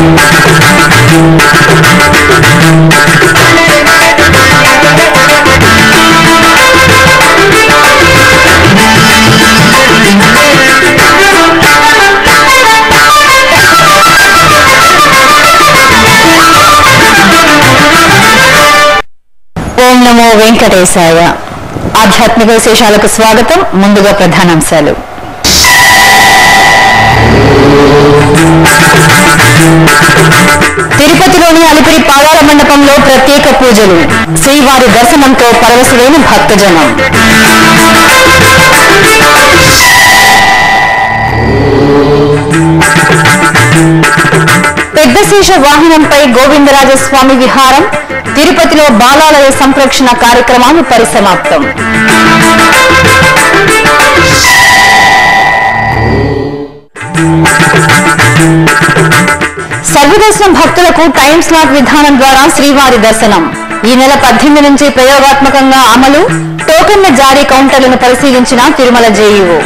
ఓం నమో వెంకటేశాయ ఆధ్యాత్మిక విశేషాలకు స్వాగతం ముందుగా ప్రధానాంశాలు తిరుపతిలోని అలిపిరి పాదాల మండపంలో ప్రత్యేక పూజలు శ్రీవారి దర్శనంతో పరవశులైన భక్తజనం పెద్దశేష వాహనంపై గోవిందరాజస్వామి విహారం తిరుపతిలో బాలాలయ సంరక్షణ కార్యక్రమాలు పరిసమాప్తం సర్వదర్శనం భక్తులకు టైం స్లాట్ విధానం ద్వారా శ్రీవారి దర్శనం ఈ నెల పద్దెనిమిది నుంచి ప్రయోగాత్మకంగా అమలు టోకన్ల జారీ కౌంటర్లను పరిశీలించిన తిరుమల జేఈఓ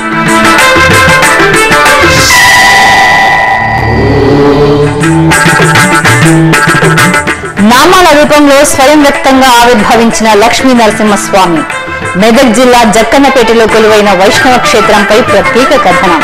నామాల రూపంలో స్వయం వ్యక్తంగా ఆవిర్భవించిన లక్ష్మీ నరసింహస్వామి మెదక్ జిల్లా జక్కన్నపేటలో కొలువైన వైష్ణవ క్షేత్రంపై ప్రత్యేక కథనం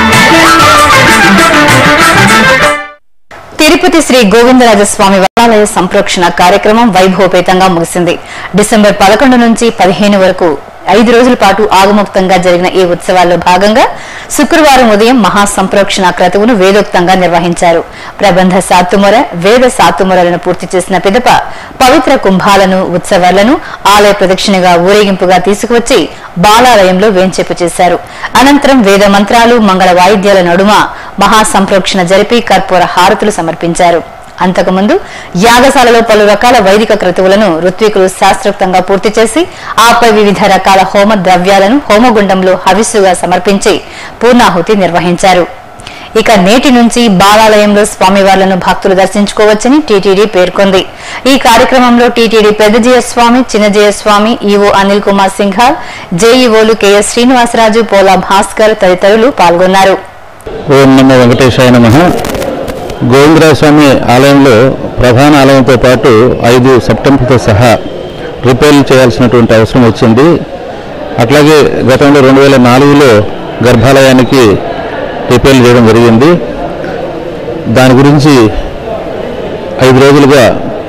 తిరుపతి శ్రీ గోవిందరాజస్వామి వరాలయ సంప్రోక్షణ కార్యక్రమం వైభవపేతంగా ముగిసింది డిసెంబర్ పదకొండు నుంచి పదిహేను వరకు ఐదు రోజుల పాటు ఆగముక్తంగా జరిగిన ఈ ఉత్సవాల్లో భాగంగా శుక్రవారం ఉదయం మహా సంప్రోక్షణ క్రతువును వేదోక్తంగా నిర్వహించారు ప్రబంధ సాతుమొర వేద సాతుమొరలను పూర్తి చేసిన పిదప పవిత్ర కుంభాలను ఉత్సవాలను ఆలయ ప్రదక్షిణగా ఊరేగింపుగా తీసుకువచ్చి బాలాలయంలో వేంచేపు చేశారు అనంతరం వేద మంత్రాలు మంగళ వాయిద్యాల నడుమ మహా సంప్రోక్షణ జరిపి కర్పూర హారతులు సమర్పించారు అంతకుముందు యాగశాలలో పలు రకాల వైదిక క్రతువులను ఋత్వికులు శాస్త్రోక్తంగా పూర్తి చేసి ఆపై వివిధ రకాల హోమ ద్రవ్యాలను హోమగుండంలో హవిస్సుగా సమర్పించి పూర్ణాహుతి నిర్వహించారు ఇక నేటి నుంచి బాలాలయంలో స్వామివార్లను భక్తులు దర్శించుకోవచ్చని టీటీడీ పేర్కొంది ఈ కార్యక్రమంలో టీటీడీ పెద్దజయ స్వామి చిన్నజయ స్వామి ఈవో అనిల్ కుమార్ సింఘాల్ జేఈఓలు కెఎస్ శ్రీనివాసరాజు పోలా భాస్కర్ తదితరులు పాల్గొన్నారు ఓం నమో వెంకటేశాయ నమ గోవిందరాజ స్వామి ఆలయంలో ప్రధాన ఆలయంతో పాటు ఐదు సెప్టెంబర్తో సహా రిపేర్లు చేయాల్సినటువంటి అవసరం వచ్చింది అట్లాగే గతంలో రెండు వేల నాలుగులో గర్భాలయానికి రిపేర్లు చేయడం జరిగింది దాని గురించి ఐదు రోజులుగా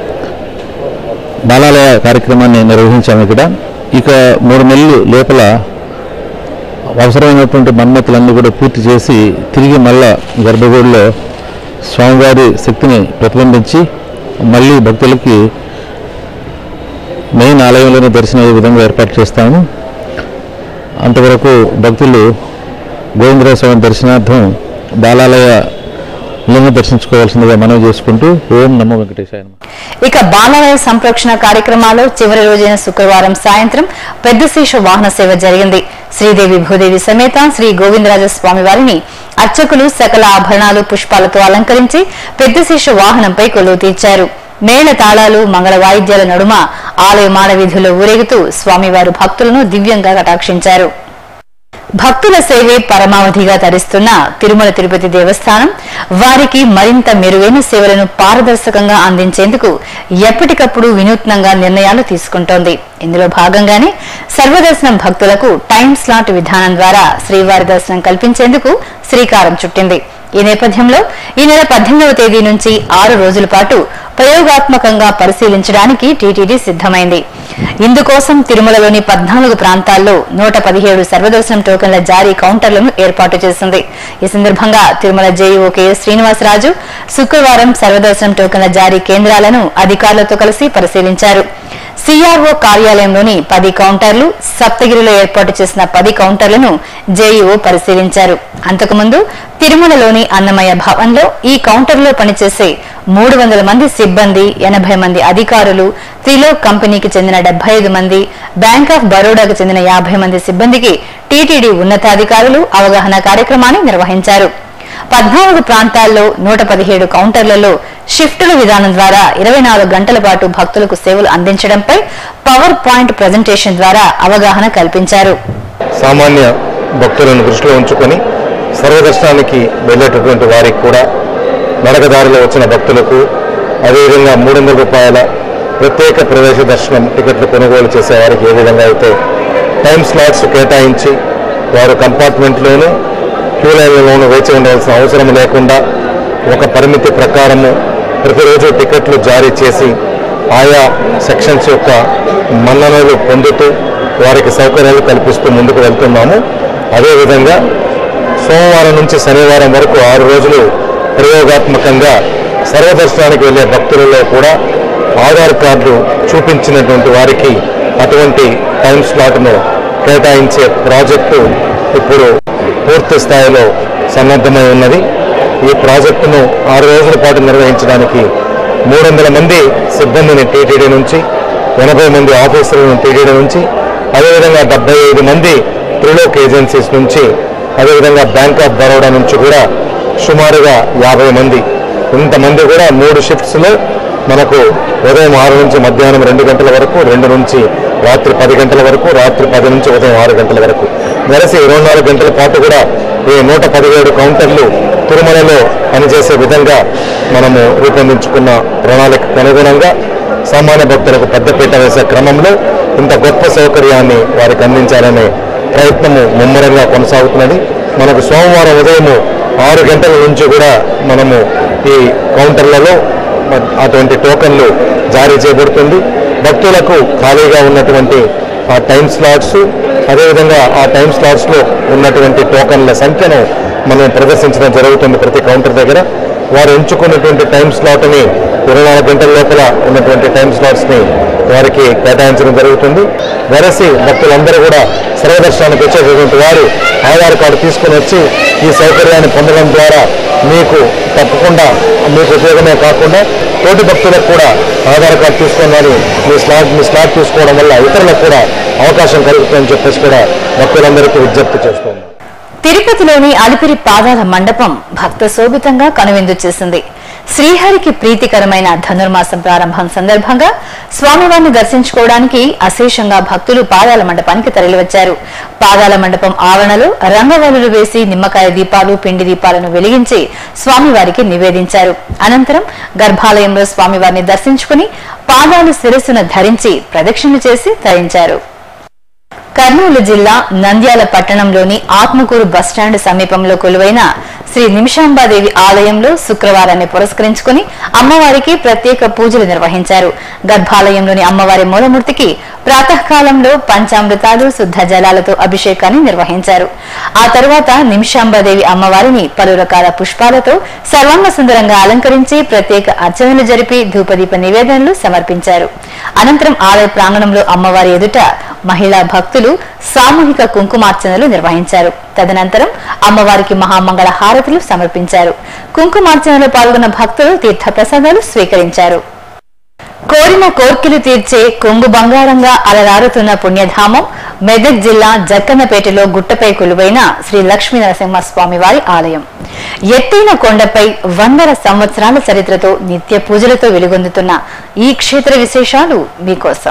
బాలాలయ కార్యక్రమాన్ని నిర్వహించాము ఇక్కడ ఇక మూడు నెలలు లోపల అవసరమైనటువంటి మన్మతులన్నీ కూడా పూర్తి చేసి తిరిగి మళ్ళా గర్భగుడిలో స్వామివారి శక్తిని ప్రతిబింబించి మళ్ళీ భక్తులకి మెయిన్ ఆలయంలోనే దర్శనం అయ్యే విధంగా ఏర్పాటు చేస్తాము అంతవరకు భక్తులు గోవిందరాజ స్వామి దర్శనార్థం బాలాలయ లింగం దర్శించుకోవాల్సిందిగా మనవి చేసుకుంటూ ఓం నమో వెంకటేశాయ నమః. ఇక బాలాలయ సంప్రోక్షణ కార్యక్రమాల్లో చివరి రోజైన శుక్రవారం సాయంత్రం పెద్ద శేష వాహన సేవ జరిగింది శ్రీదేవి భూదేవి సమేత శ్రీ గోవిందరాజ స్వామి వారిని అర్చకులు సకల ఆభరణాలు పుష్పాలతో అలంకరించి పెద్ద శేష వాహనంపై కొలువు తీర్చారు మేళ తాళాలు మంగళ వాయిద్యాల నడుమ ఆలయ మాడ వీధుల్లో ఊరేగుతూ స్వామివారు భక్తులను దివ్యంగా కటాక్షించారు భక్తుల సేవే పరమావధిగా తరిస్తున్న తిరుమల తిరుపతి దేవస్థానం వారికి మరింత మెరుగైన సేవలను పారదర్శకంగా అందించేందుకు ఎప్పటికప్పుడు వినూత్నంగా నిర్ణయాలు తీసుకుంటోంది ఇందులో భాగంగానే సర్వదర్శనం భక్తులకు టైం స్లాట్ విధానం ద్వారా శ్రీవారి దర్శనం కల్పించేందుకు శ్రీకారం చుట్టింది ఈ నేపథ్యంలో ఈ నెల పద్దెనిమిదవ తేదీ నుంచి ఆరు రోజుల పాటు ప్రయోగాత్మకంగా పరిశీలించడానికి టీటీడీ సిద్దమైంది ఇందుకోసం తిరుమలలోని పద్నాలుగు ప్రాంతాల్లో నూట పదిహేడు సర్వదర్శనం టోకెన్ల జారీ కౌంటర్లను ఏర్పాటు చేసింది ఈ సందర్భంగా తిరుమల జేఈఓ కెఎస్ శ్రీనివాసరాజు శుక్రవారం సర్వదర్శనం టోకెన్ల జారీ కేంద్రాలను అధికారులతో కలిసి పరిశీలించారు సిఆర్ఓ కార్యాలయంలోని పది కౌంటర్లు సప్తగిరిలో ఏర్పాటు చేసిన పది కౌంటర్లను జేఈఓ పరిశీలించారు అంతకుముందు తిరుమలలోని అన్నమయ్య భవన్లో ఈ కౌంటర్లో పనిచేసే మూడు వందల మంది సిబ్బంది ఎనభై మంది అధికారులు త్రిలోక్ కంపెనీకి చెందిన డెబ్బై ఐదు మంది బ్యాంక్ ఆఫ్ బరోడాకు చెందిన యాభై మంది సిబ్బందికి టీటీడీ ఉన్నతాధికారులు అవగాహన కార్యక్రమాన్ని నిర్వహించారు పద్నాలుగు ప్రాంతాల్లో నూట పదిహేడు కౌంటర్లలో షిఫ్టుల విధానం ద్వారా ఇరవై నాలుగు గంటల పాటు భక్తులకు సేవలు అందించడంపై పవర్ పాయింట్ ప్రజెంటేషన్ ద్వారా అవగాహన కల్పించారు సామాన్య భక్తులను దృష్టిలో ఉంచుకొని సర్వదర్శనానికి వెళ్ళేటటువంటి వారికి కూడా నడకదారిలో వచ్చిన భక్తులకు అదేవిధంగా మూడు వందల రూపాయల ప్రత్యేక ప్రవేశ దర్శనం టికెట్లు కొనుగోలు చేసే వారికి ఏ విధంగా అయితే టైం స్లాట్స్ కేటాయించి వారు కంపార్ట్మెంట్లోనూ క్యూ లైన్లలోనూ వేచి ఉండవలసిన అవసరం లేకుండా ఒక పరిమితి ప్రకారము ప్రతిరోజు టికెట్లు జారీ చేసి ఆయా సెక్షన్స్ యొక్క మన్ననలు పొందుతూ వారికి సౌకర్యాలు కల్పిస్తూ ముందుకు వెళ్తున్నాము అదేవిధంగా సోమవారం నుంచి శనివారం వరకు ఆరు రోజులు ప్రయోగాత్మకంగా సర్వదర్శనానికి వెళ్ళే భక్తులలో కూడా ఆధార్ కార్డు చూపించినటువంటి వారికి అటువంటి టైం స్లాట్ను కేటాయించే ప్రాజెక్టు ఇప్పుడు పూర్తి స్థాయిలో సన్నద్ధమై ఉన్నది ఈ ప్రాజెక్టును ఆరు రోజుల పాటు నిర్వహించడానికి మూడు వందల మంది సిబ్బందిని టీటీడీ నుంచి ఎనభై మంది ఆఫీసర్లను టీటీడీ నుంచి అదేవిధంగా డెబ్బై ఐదు మంది త్రిలోక్ ఏజెన్సీస్ నుంచి అదేవిధంగా బ్యాంక్ ఆఫ్ బరోడా నుంచి కూడా సుమారుగా యాభై మంది ఇంతమంది కూడా మూడు షిఫ్ట్స్లో మనకు ఉదయం ఆరు నుంచి మధ్యాహ్నం రెండు గంటల వరకు రెండు నుంచి రాత్రి పది గంటల వరకు రాత్రి పది నుంచి ఉదయం ఆరు గంటల వరకు వెరసి ఇరవై నాలుగు గంటల పాటు కూడా ఈ నూట పదిహేడు కౌంటర్లు తిరుమలలో పనిచేసే విధంగా మనము రూపొందించుకున్న ప్రణాళికకు అనుగుణంగా సామాన్య భక్తులకు పెద్దపీట వేసే క్రమంలో ఇంత గొప్ప సౌకర్యాన్ని వారికి అందించాలనే ప్రయత్నము ముమ్మరంగా కొనసాగుతున్నది మనకు సోమవారం ఉదయము ఆరు గంటల నుంచి కూడా మనము ఈ కౌంటర్లలో మ- అటువంటి టోకన్లు జారీ చేయబడుతుంది భక్తులకు ఖాళీగా ఉన్నటువంటి ఆ టైం స్లాట్స్ అదేవిధంగా ఆ టైం స్లాట్స్లో ఉన్నటువంటి టోకన్ల సంఖ్యను మనం ప్రదర్శించడం జరుగుతుంది ప్రతి కౌంటర్ దగ్గర వారు ఎంచుకున్నటువంటి టైం స్లాట్ని ఇరవై నాలుగు గంటల లోపల ఉన్నటువంటి టైం స్లాట్స్ని వారికి కేటాయించడం జరుగుతుంది వెరసి భక్తులందరూ కూడా సర్వదర్శనానికి వచ్చేటటువంటి వారు ఆధార్ కార్డు తీసుకొని వచ్చి ఈ సౌకర్యాన్ని పొందడం ద్వారా మీకు తప్పకుండా మీకు ఉపయోగమే కాకుండా తోటి భక్తులకు కూడా ఆధార్ కార్డు తీసుకొని వారు మీ స్లాట్ మీ స్లాట్ తీసుకోవడం వల్ల ఇతరులకు కూడా అవకాశం కలుగుతుందని చెప్పేసి కూడా భక్తులందరికీ విజ్ఞప్తి చేస్తున్నాం తిరుపతిలోని అలిపిరి పాదాల మండపం భక్త శోభితంగా కనువిందు చేసింది శ్రీహరికి ప్రీతికరమైన ధనుర్మాసం ప్రారంభం సందర్భంగా స్వామివారిని దర్శించుకోవడానికి అశేషంగా భక్తులు పాదాల మండపానికి తరలివచ్చారు పాదాల మండపం ఆవరణలో రంగవల్లులు వేసి నిమ్మకాయ దీపాలు పిండి దీపాలను వెలిగించి స్వామివారికి నివేదించారు అనంతరం గర్భాలయంలో స్వామివారిని దర్శించుకుని పాదాలు శిరస్సును ధరించి ప్రదక్షిణ చేసి తరించారు కర్నూలు జిల్లా నంద్యాల పట్టణంలోని ఆత్మకూరు బస్టాండ్ సమీపంలో కొలువైన శ్రీ నిమిషాంబాదేవి ఆలయంలో శుక్రవారాన్ని పురస్కరించుకుని అమ్మవారికి ప్రత్యేక పూజలు నిర్వహించారు గర్భాలయంలోని అమ్మవారి మూలమూర్తికి ప్రాతకాలంలో పంచామృతాలు శుద్ధ జలాలతో అభిషేకాన్ని నిర్వహించారు ఆ తరువాత నిమిషాంబాదేవి అమ్మవారిని పలు రకాల పుష్పాలతో సర్వాంగ సుందరంగా అలంకరించి ప్రత్యేక అర్చనలు జరిపి ధూపదీప నివేదనలు సమర్పించారు అనంతరం ఆలయ ప్రాంగణంలో అమ్మవారి ఎదుట మహిళా భక్తులు సామూహిక కుంకుమార్చనలు నిర్వహించారు తదనంతరం అమ్మవారికి మహామంగళ హారతులు సమర్పించారు కుంకుమార్చనలో పాల్గొన్న భక్తులు తీర్థప్రసాదాలు స్వీకరించారు కోరిన కోర్కెలు తీర్చే కొంగు బంగారంగా అలరారుతున్న పుణ్యధామం మెదక్ జిల్లా జక్కన్నపేటలో గుట్టపై కొలువైన శ్రీ లక్ష్మీ నరసింహస్వామి వారి ఆలయం ఎత్తైన కొండపై వందల సంవత్సరాల చరిత్రతో నిత్య పూజలతో వెలుగొందుతున్న ఈ క్షేత్ర విశేషాలు మీకోసం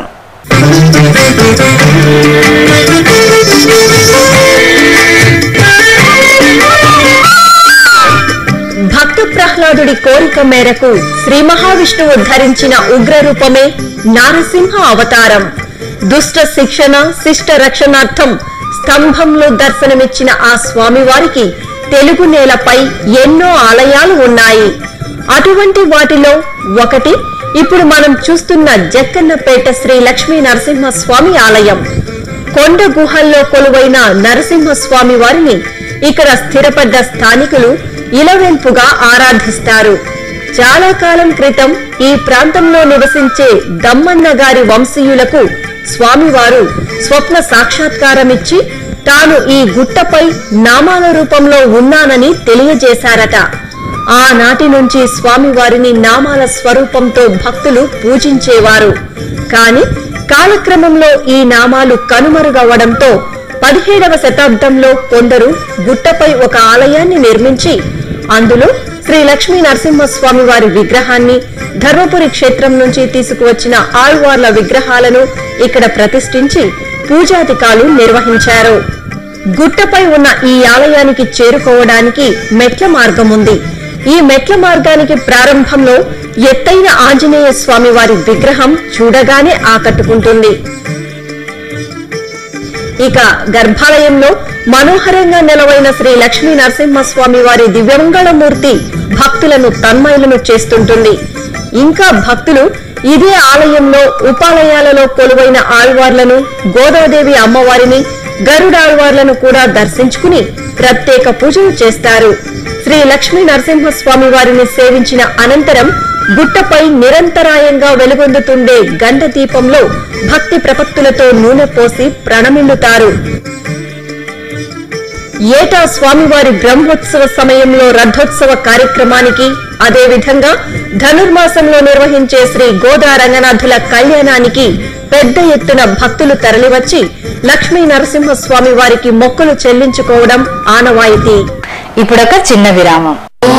భక్త ప్రహ్లాదుడి కోరిక మేరకు శ్రీ మహావిష్ణువు ధరించిన ఉగ్ర రూపమే నారసింహ అవతారం దుష్ట శిక్షణ శిష్ట రక్షణార్థం స్తంభంలో దర్శనమిచ్చిన ఆ స్వామివారికి తెలుగు నేలపై ఎన్నో ఆలయాలు ఉన్నాయి అటువంటి వాటిలో ఒకటి ఇప్పుడు మనం చూస్తున్న జక్కన్నపేట శ్రీ లక్ష్మీ నరసింహ స్వామి ఆలయం కొండ గుహల్లో కొలువైన నరసింహస్వామి వారిని ఇక్కడ స్థిరపడ్డ స్థానికులు ఇలవెంపుగా ఆరాధిస్తారు చాలా కాలం క్రితం ఈ ప్రాంతంలో నివసించే దమ్మన్న గారి వంశీయులకు స్వామివారు స్వప్న సాక్షాత్కారమిచ్చి తాను ఈ గుట్టపై నామాల రూపంలో ఉన్నానని తెలియజేశారట ఆనాటి నుంచి స్వామివారిని నామాల స్వరూపంతో భక్తులు పూజించేవారు కాని కాలక్రమంలో ఈ నామాలు కనుమరుగవడంతో పదిహేడవ శతాబ్దంలో కొందరు గుట్టపై ఒక ఆలయాన్ని నిర్మించి అందులో శ్రీ లక్ష్మీ నరసింహస్వామి వారి విగ్రహాన్ని ధర్మపురి క్షేత్రం నుంచి తీసుకువచ్చిన ఆళ్వార్ల విగ్రహాలను ఇక్కడ ప్రతిష్ఠించి పూజాధికాలు నిర్వహించారు గుట్టపై ఉన్న ఈ ఆలయానికి చేరుకోవడానికి మెట్ల మార్గం ఉంది ఈ మెట్ల మార్గానికి ప్రారంభంలో ఎత్తైన ఆంజనేయ స్వామి వారి విగ్రహం చూడగానే ఆకట్టుకుంటుంది ఇక గర్భాలయంలో మనోహరంగా నిలవైన శ్రీ లక్ష్మీ నరసింహస్వామి వారి దివ్యమంగళమూర్తి భక్తులను తన్మయులను చేస్తుంటుంది ఇంకా భక్తులు ఇదే ఆలయంలో ఉపాలయాలలో కొలువైన ఆళ్వార్లను గోదాదేవి అమ్మవారిని గరుడాళ్వార్లను కూడా దర్శించుకుని ప్రత్యేక పూజలు చేస్తారు శ్రీ లక్ష్మీ నరసింహస్వామి వారిని సేవించిన అనంతరం గుట్టపై నిరంతరాయంగా వెలుగొందుతుండే గండ దీపంలో భక్తి ప్రపత్తులతో నూనె పోసి ప్రణమిల్లుతారు ఏటా స్వామివారి బ్రహ్మోత్సవ సమయంలో రథోత్సవ కార్యక్రమానికి అదేవిధంగా ధనుర్మాసంలో నిర్వహించే శ్రీ గోదా రంగనాథుల కళ్యాణానికి పెద్ద ఎత్తున భక్తులు తరలివచ్చి లక్ష్మీ నరసింహస్వామి వారికి మొక్కులు చెల్లించుకోవడం ఆనవాయితీ ఇప్పుడొక చిన్న విరామం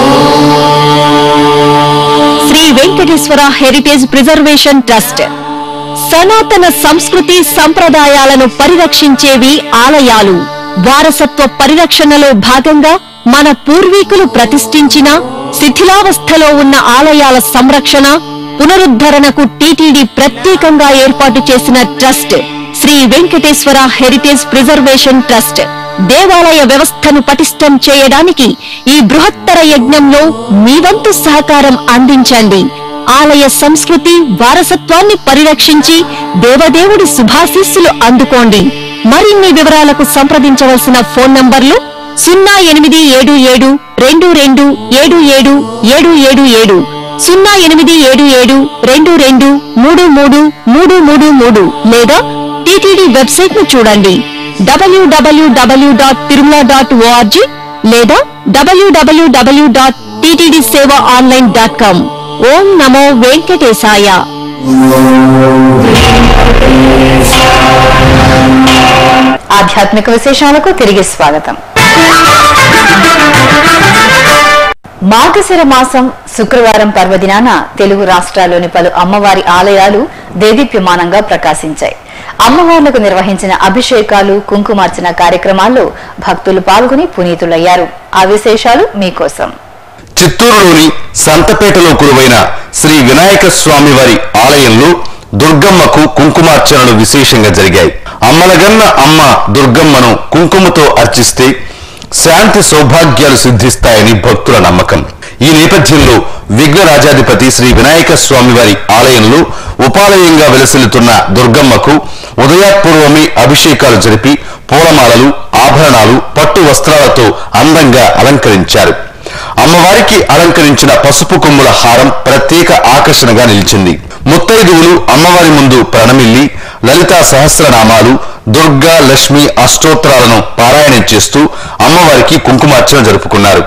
Sri Venkateswara heritage preservation trust సనాతన సంస్కృతి సంప్రదాయాలను పరిరక్షించేవి ఆలయాలు వారసత్వ పరిరక్షణలో భాగంగా మన పూర్వీకులు ప్రతిష్ఠించిన శిథిలావస్థలో ఉన్న ఆలయాల సంరక్షణ పునరుద్ధరణకు టీటీడీ ప్రత్యేకంగా ఏర్పాటు చేసిన trust Sri Venkateswara heritage preservation trust దేవాలయ వ్యవస్థను పటిష్టం చేయడానికి ఈ బృహత్తర యజ్ఞంలో మీ వంతు సహకారం అందించండి ఆలయ సంస్కృతి వారసత్వాన్ని పరిరక్షించి దేవదేవుడి శుభాశీస్సులు అందుకోండి మరిన్ని వివరాలకు సంప్రదించవలసిన ఫోన్ నంబర్లు సున్నా ఎనిమిది ఏడు ఏడు రెండు రెండు ఏడు ఏడు ఏడు ఏడు ఏడు సున్నా ఎనిమిది ఏడు ఏడు రెండు రెండు మూడు మూడు మూడు మూడు మూడు లేదా టీటీడీ వెబ్సైట్ ను చూడండి W W W dot Tirumala dot O R G లేదా W W W dot TTD seva online dot com ఓం నమో వెంకటేశాయ ఆధ్యాత్మిక విశేషాలకు తిరిగి స్వాగతం మార్గశిర మాసం శుక్రవారం పర్వదినాన తెలుగు రాష్ట్రాల్లోని పలు అమ్మవారి ఆలయాలు దేదీప్యమానంగా ప్రకాశించాయి అమ్మవార్లకు నిర్వహించిన అభిషేకాలు కుంకుమార్చన కార్యక్రమాల్లో భక్తులు పాల్గొని పునీతులయ్యారు ఆ విశేషాలు మీకోసం చిత్తూరులోని సంతపేటలో కురువైన శ్రీ వినాయక స్వామి వారి ఆలయంలో దుర్గమ్మకు కుంకుమార్చనలు విశేషంగా జరిగాయి అమ్మలగన్న అమ్మ దుర్గమ్మను కుంకుమతో అర్చిస్తే శాంతి సౌభాగ్యాలు సిద్ధిస్తాయని భక్తుల నమ్మకం ఈ నేపథ్యంలో విఘ్నరాజాధిపతి శ్రీ వినాయక స్వామి వారి ఆలయంలో ఉపాలయంగా వెలసిల్లుతున్న దుర్గమ్మకు ఉదయాత్పూర్వమే అభిషేకాలు జరిపి పూలమాలలు ఆభరణాలు పట్టు వస్త్రాలతో అందంగా అలంకరించారు అమ్మవారికి అలంకరించిన పసుపు కొమ్ముల హారం ప్రత్యేక ఆకర్షణగా నిలిచింది ముత్తైదువులు అమ్మవారి ముందు ప్రణమిల్లి లలితా సహస్రనామాలు దుర్గా లక్ష్మి అష్టోత్తరాలను పారాయణం చేస్తూ అమ్మవారికి కుంకుమార్చన జరుపుకున్నారు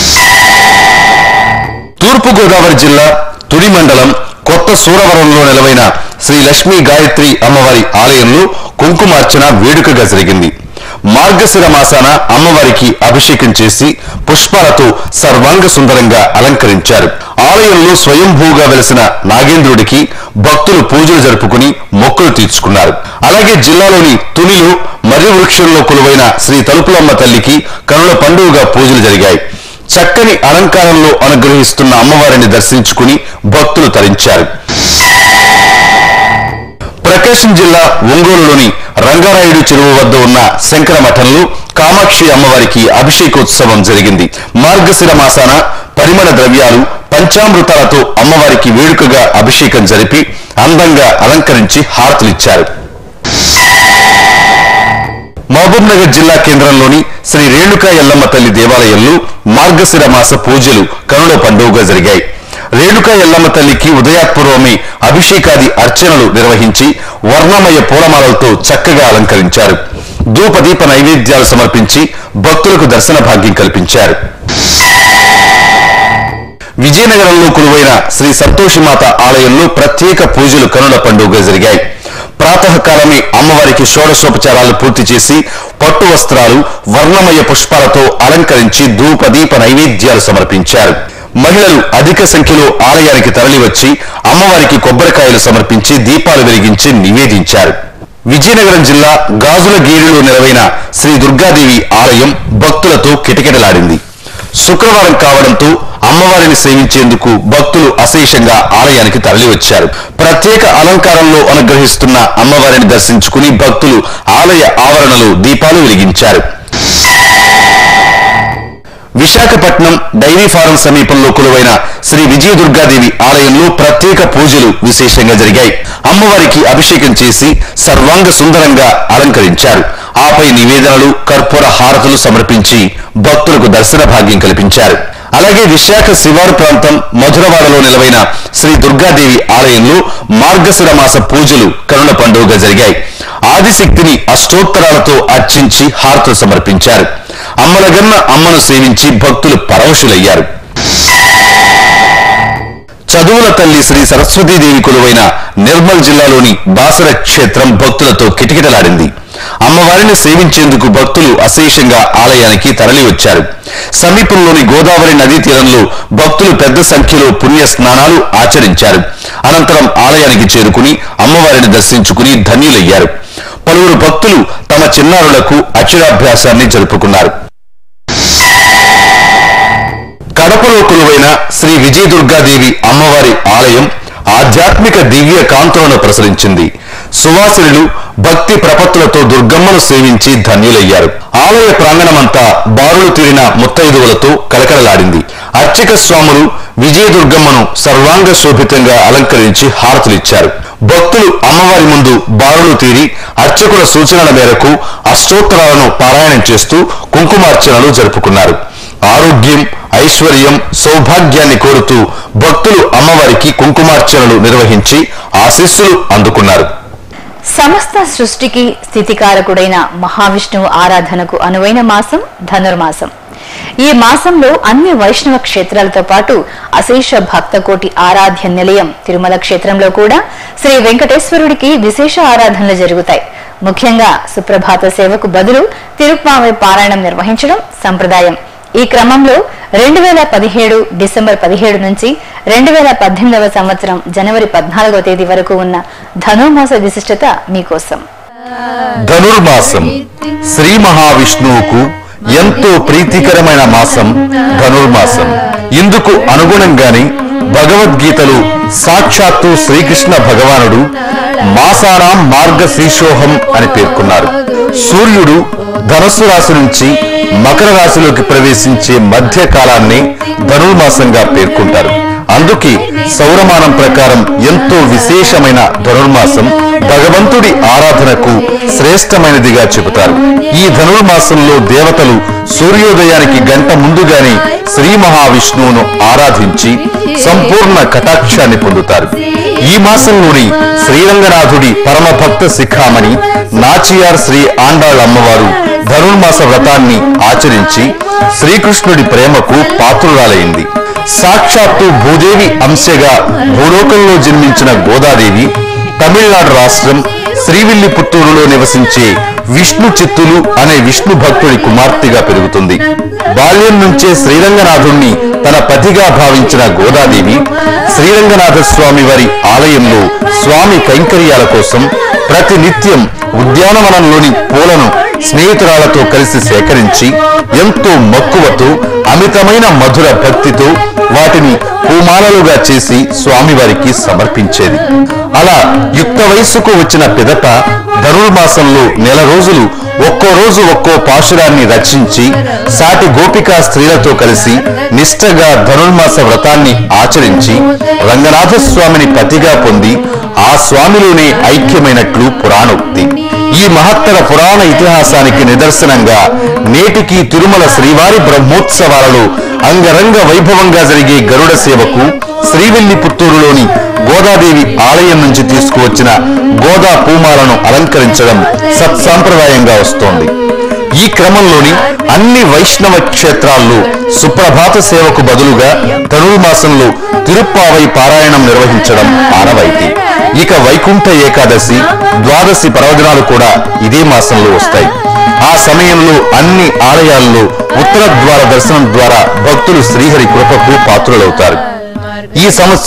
తూర్పు గోదావరి జిల్లా తుడి మండలం కొత్త సూరవరంలో నెలవైన శ్రీ లక్ష్మీ గాయత్రి అమ్మవారి ఆలయంలో కుంకుమార్చన వేడుకగా జరిగింది మార్గశిర మాసాన అమ్మవారికి అభిషేకం చేసి పుష్పాలతో సర్వాంగ సుందరంగా అలంకరించారు ఆలయంలో స్వయంభూగా వెలసిన నాగేంద్రుడికి భక్తులు పూజలు జరుపుకుని మొక్కులు తీర్చుకున్నారు అలాగే జిల్లాలోని తునిలో మర్రి వృక్షంలో కొలువైన శ్రీ తలుపులమ్మ తల్లికి కనుల పండుగగా పూజలు జరిగాయి చక్కని అలంకారంలో అనుగ్రహిస్తున్న అమ్మవారిని దర్శించుకుని భక్తులు తరించారు ప్రకాశం జిల్లా ఒంగోలులోని రంగారాయుడు చెరువు వద్ద ఉన్న శంకర మఠంలో కామాక్షి అమ్మవారికి అభిషేకోత్సవం జరిగింది మార్గశిర మాసాన పరిమళ ద్రవ్యాలు పంచామృతాలతో అమ్మవారికి వేడుకగా అభిషేకం జరిపి అందంగా అలంకరించి హారతులిచ్చారు మహబూబ్ నగర్ జిల్లా కేంద్రంలోని శ్రీ రేణుకా ఎల్లమ్మ తల్లి దేవాలయంలో మార్గశిర మాస పూజలు కనుల పండుగగా జరిగాయి రేణుకా ఎల్లమ్మ తల్లికి ఉదయాత్పూర్వమే అభిషేకాది అర్చనలు నిర్వహించి వర్ణమయ పూలమాలలతో చక్కగా అలంకరించారు ధూపదీప నైవేద్యాలు సమర్పించి భక్తులకు దర్శన భాగ్యం కల్పించారు విజయనగరంలో కొలువైన శ్రీ సంతోషిమాత ఆలయంలో ప్రత్యేక పూజలు కనుల పండుగ జరిగాయి ప్రాతకాలమే అమ్మవారికి షోడశోపచారాలు పూర్తి చేసి పట్టు వస్త్రాలు వర్ణమయ పుష్పాలతో అలంకరించి ధూపదీప నైవేద్యాలు సమర్పించారు మహిళలు అధిక సంఖ్యలో ఆలయానికి తరలివచ్చి అమ్మవారికి కొబ్బరికాయలు సమర్పించి దీపాలు వెలిగించి నివేదించారు విజయనగరం జిల్లా గాజుల గేరులో నెలవైన శ్రీ దుర్గాదేవి ఆలయం భక్తులతో కిటకిటలాడింది శుక్రవారం కావడంతో అమ్మవారి అమ్మవారిని సేవించేందుకు భక్తులు అశేషంగా ఆలయానికి తరలివచ్చారు ప్రత్యేక అలంకారంలో అనుగ్రహిస్తున్న అమ్మవారిని దర్శించుకుని భక్తులు ఆలయ ఆవరణలో దీపాలు వెలిగించారు విశాఖపట్నం డైరీ ఫారం సమీపంలో కొలువైన శ్రీ విజయదుర్గాదేవి ఆలయంలో ప్రత్యేక పూజలు విశేషంగా జరిగాయి అమ్మవారికి అభిషేకం చేసి సర్వాంగ సుందరంగా అలంకరించారు ఆపై నివేదనలు కర్పూర హారతులు సమర్పించి భక్తులకు దర్శన భాగ్యం కల్పించారు అలాగే విశాఖ శివారు ప్రాంతం మధురవాడలో నిలవైన శ్రీ దుర్గాదేవి ఆలయంలో మార్గశిర మాస పూజలు కరుణ పండుగగా జరిగాయి ఆదిశక్తిని అష్టోత్తరాలతో అర్చించి హారతులు సమర్పించారు అమ్మలగన్న అమ్మను సేవించి భక్తులు పరవశులయ్యారు చదువుల తల్లి శ్రీ సరస్వతీదేవి కొలువైన నిర్మల్ జిల్లాలోని బాసర క్షేత్రం భక్తులతో కిటకిటలాడింది అమ్మవారిని సేవించేందుకు భక్తులు అశేషంగా ఆలయానికి తరలి వచ్చారు సమీపంలోని గోదావరి నదీ తీరంలో భక్తులు పెద్ద సంఖ్యలో పుణ్య స్నానాలు ఆచరించారు అనంతరం ఆలయానికి చేరుకుని అమ్మవారిని దర్శించుకుని ధన్యులయ్యారు పలువురు భక్తులు తమ చిన్నారులకు అక్షరాభ్యాసాన్ని జరుపుకున్నారు కడపలో కొలువైన శ్రీ విజయదుర్గాదేవి అమ్మవారి ఆలయం ఆధ్యాత్మిక దివ్య కాంతులను ప్రసరించింది సువాసినులు భక్తి ప్రపత్తులతో దుర్గమ్మను సేవించి ధన్యులయ్యారు ఆలయ ప్రాంగణమంతా బారులు తీరిన ముత్తైదువులతో కలకలలాడింది అర్చక స్వాములు విజయదుర్గమ్మను సర్వాంగ శోభితంగా అలంకరించి హారతులిచ్చారు భక్తులు అమ్మవారి ముందు బారులు తీరి అర్చకుల సూచనల మేరకు అష్టోత్తరాలను పారాయణం చేస్తూ కుంకుమార్చనలు జరుపుకున్నారు ఆరోగ్యం ఐశ్వర్యం సౌభాగ్యాన్ని కోరుతూ భక్తులు అమ్మవారికి కుంకుమార్చనలు నిర్వహించి ఆశీస్సులు అందుకున్నారు సమస్త సృష్టికి స్థితికారకుడైన మహావిష్ణువు ఆరాధనకు అనువైన మాసం ధనుర్మాసం ఈ మాసంలో అన్ని వైష్ణవ క్షేత్రాలతో పాటు అశేష భక్తకోటి ఆరాధ్య నిలయం తిరుమల క్షేత్రంలో కూడా శ్రీ వెంకటేశ్వరుడికి విశేష ఆరాధనలు జరుగుతాయి ముఖ్యంగా సుప్రభాత సేవకు బదులు తిరుప్పావై పారాయణం నిర్వహించడం సంప్రదాయం ఈ క్రమంలో రెండు వేల పదిహేడు డిసెంబర్ పదిహేడు నుంచి రెండు వేల పద్దెనిమిదవ సంవత్సరం జనవరి పద్నాలుగవ తేదీ వరకు ఉన్న ధనుర్మాస విశిష్టత మీకోసం ధనుర్మాసం శ్రీ మహావిష్ణువుకు ఎంతో ప్రీతికరమైన మాసం ధనుర్మాసం ఇందుకు అనుగుణంగానే భగవద్గీతలో సాక్షాత్తు శ్రీకృష్ణ భగవానుడు మాసానాం మార్గశీర్షోహం అని పేర్కొన్నారు సూర్యుడు ధనస్సు రాశి నుంచి మకర రాశిలోకి ప్రవేశించే మధ్య కాలాన్ని ధనుర్మాసంగా పేర్కొంటారు అందుకే సౌరమానం ప్రకారం ఎంతో విశేషమైన ధనుర్మాసం భగవంతుడి ఆరాధనకు శ్రేష్టమైనదిగా చెబుతారు ఈ ధనుర్మాసంలో దేవతలు సూర్యోదయానికి గంట ముందుగానే శ్రీ మహావిష్ణువును ఆరాధించి సంపూర్ణ కటాక్షాన్ని పొందుతారు ఈ మాసంలోని శ్రీరంగనాథుడి పరమ భక్త శిఖామణి నాచియార్ శ్రీ ఆండాళ్ అమ్మవారు ధనుర్మాస వ్రతాన్ని ఆచరించి శ్రీకృష్ణుడి ప్రేమకు పాత్రురాలైంది సాక్షాత్తు భూదేవి అంశగా భూలోకంలో జన్మించిన గోదాదేవి తమిళనాడు రాష్ట్రం శ్రీవిల్లిపుత్తూరులో నివసించే విష్ణు చిత్తులు అనే విష్ణు భక్తుడి కుమార్తెగా పెరుగుతుంది బాల్యం నుంచే శ్రీరంగనాథుణ్ణి తన పతిగా భావించిన గోదాదేవి శ్రీరంగనాథ స్వామి వారి ఆలయంలో స్వామి కైంకర్యాల కోసం ప్రతి నిత్యం ఉద్యానవనంలోని పూలను స్నేహితురాలతో కలిసి సేకరించి ఎంతో మక్కువతో అమితమైన మధుర భక్తితో వాటిని పూమాలలుగా చేసి స్వామివారికి సమర్పించేది అలా యుక్త వయస్సుకు వచ్చిన పిదప ధనుర్మాసంలో నెల రోజులు ఒక్కో రోజు ఒక్కో పాశురాన్ని రచించి సాటి గోపికా స్త్రీలతో కలిసి నిష్ఠగా ధనుర్మాస వ్రతాన్ని ఆచరించి రంగనాథ స్వామిని పతిగా పొంది ఆ స్వామిలోనే ఐక్యమైనట్లు పురాణోక్తి ఈ మహత్తర పురాణ ఇతిహాసానికి నిదర్శనంగా నేటికి తిరుమల శ్రీవారి బ్రహ్మోత్సవాలలో అంగరంగ వైభవంగా జరిగే గరుడ సేవకు శ్రీవిల్లిపుత్తూరులోని గోదాదేవి ఆలయం నుంచి తీసుకువచ్చిన గోదా పూమాలను అలంకరించడం సత్సాంప్రదాయంగా వస్తోంది ఈ క్రమంలోని అన్ని వైష్ణవ క్షేత్రాల్లో సుప్రభాత సేవకు బదులుగా ధనుర్మాసంలో తిరుప్పావై పారాయణం నిర్వహించడం ఆనవాయితీ ఇక వైకుంఠ ఏకాదశి ద్వాదశి పర్వదినాలు కూడా ఇదే మాసంలో వస్తాయి ఆ సమయంలో అన్ని ఆలయాల్లో ఉత్తర ద్వార దర్శనం ద్వారా భక్తులు శ్రీహరి కృపకు పాత్రులవుతారు ఈ సంవత్సరం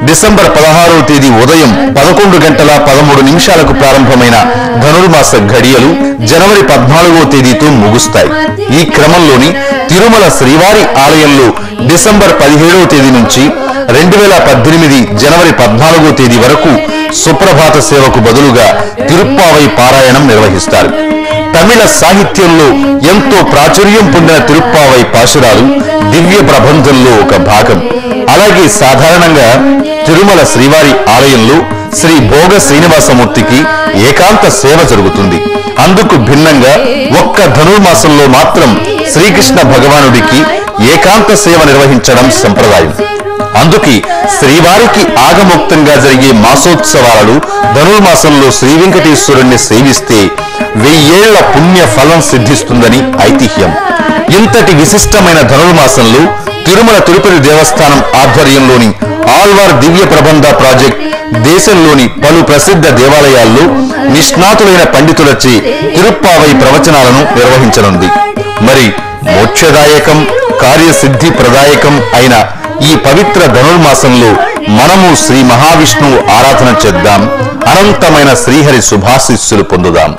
డిసెంబర్ పదహారవ తేదీ ఉదయం పదకొండు గంటల పదమూడు నిమిషాలకు ప్రారంభమైన ధనుర్మాస ఘడియలు జనవరి పద్నాలుగో తేదీతో ముగుస్తాయి ఈ క్రమంలోని తిరుమల శ్రీవారి ఆలయంలో డిసెంబర్ పదిహేడవ తేదీ నుంచి రెండు వేల పద్దెనిమిది జనవరి పద్నాలుగో తేదీ వరకు సుప్రభాత సేవకు బదులుగా తిరుప్పావై పారాయణం నిర్వహిస్తారు తమిళ సాహిత్యంలో ఎంతో ప్రాచుర్యం పొందిన తిరుప్పావై పాశురాలు దివ్య ప్రబంధంలో ఒక భాగం అలాగే సాధారణంగా తిరుమల శ్రీవారి ఆలయంలో శ్రీ భోగ శ్రీనివాసమూర్తికి ఏకాంత సేవ జరుగుతుంది అందుకు భిన్నంగా ఒక్క ధనుర్మాసంలో మాత్రం శ్రీకృష్ణ భగవానుడికి ఏకాంత సేవ నిర్వహించడం సంప్రదాయం అందుకే శ్రీవారికి ఆగముక్తంగా జరిగే మాసోత్సవాలను ధనుర్మాసంలో శ్రీ వెంకటేశ్వరుణ్ణి సేవిస్తే వెయ్యేళ్ల పుణ్య ఫలం సిద్ధిస్తుందని ఐతిహ్యం ఇంతటి విశిష్టమైన ధనుర్మాసంలో తిరుమల తిరుపతి దేవస్థానం ఆధ్వర్యంలోని ఆల్వార్ దివ్య ప్రబంధ ప్రాజెక్ట్ దేశంలోని పలు ప్రసిద్ధ దేవాలయాల్లో నిష్ణాతులైన పండితులచే తిరుప్పావై ప్రవచనాలను నిర్వహించనుంది మరి మోక్షదాయకం కార్యసిద్ధి ప్రదాయకం అయిన ఈ పవిత్ర ధనుర్మాసంలో మనము శ్రీ మహావిష్ణువు ఆరాధన చేద్దాం అనంతమైన శ్రీహరి శుభాశిస్సులు పొందుదాం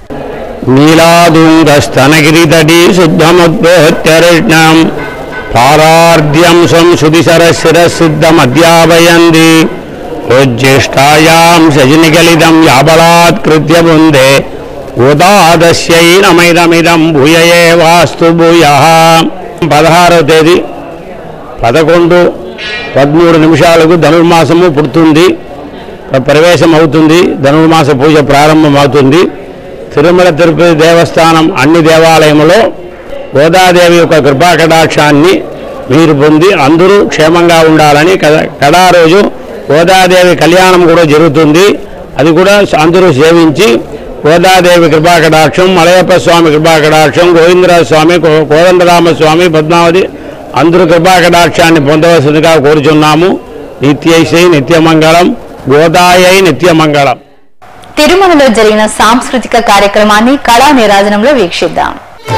నీలాదుంగస్తనగిరితటీ శుద్ధముద్బోహత్యరిష్ణం పారార్ధ్యం సంశుతిశరశిరసిద్ధమధ్యాపయంది ఉజ్జిష్టాయాం శజినిగలిదం యాబలాత్కృత్య బుందే ఉదాదస్యై నమైదమిదం భూయయే వాస్తు భూయ పదహారవ తేదీ పదకొండు పదమూడు నిమిషాలకు ధనుర్మాసము పుడుతుంది ప్రవేశం అవుతుంది ధనుర్మాస పూజ ప్రారంభం అవుతుంది తిరుమల తిరుపతి దేవస్థానం అన్ని దేవాలయములో గోదాదేవి యొక్క కృపా కటాక్షాన్ని మీరు పొంది అందరూ క్షేమంగా ఉండాలని కద- కడా రోజు గోదాదేవి కళ్యాణం కూడా జరుగుతుంది అది కూడా అందరూ సేవించి గోదాదేవి కృపా కటాక్షం మలయప్ప స్వామి కృపా కటాక్షం గోవిందరాజ స్వామి కో- కోదండరామ స్వామి పద్మావతి అందరూ కృపా కటాక్షాన్ని పొందవలసిందిగా కోరుచున్నాము నిత్యైశ్రీ నిత్యమంగళం గోదాయై నిత్యమంగళం తిరుమలలో జరిగిన సాంస్కృతిక కార్యక్రమాన్ని కళా నీరాజనంలో వీక్షిద్దాం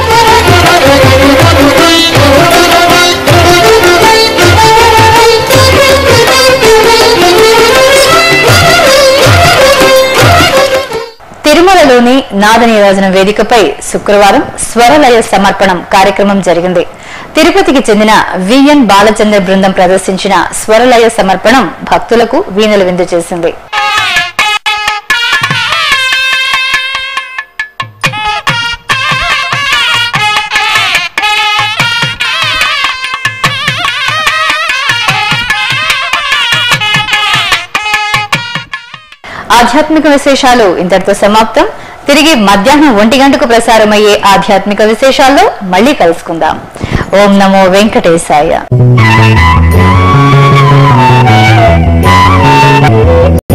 తిరుమలలోని నాద నీరాజనం వేదికపై శుక్రవారం స్వరలయ సమర్పణం కార్యక్రమం జరిగింది తిరుపతికి చెందిన విఎన్ బాలచంద్ర బృందం ప్రదర్శించిన స్వరలయ సమర్పణం భక్తులకు వీణలు విందు చేసింది ఆధ్యాత్మిక విశేషాలు ఇంతటితో సమాప్తం తిరిగి మధ్యాహ్నం ఒంటి గంటకు ప్రసారమయ్యే ఆధ్యాత్మిక విశేషాల్లో మళ్ళీ కలుసుకుందాం ఓం నమో వెంకటేశాయ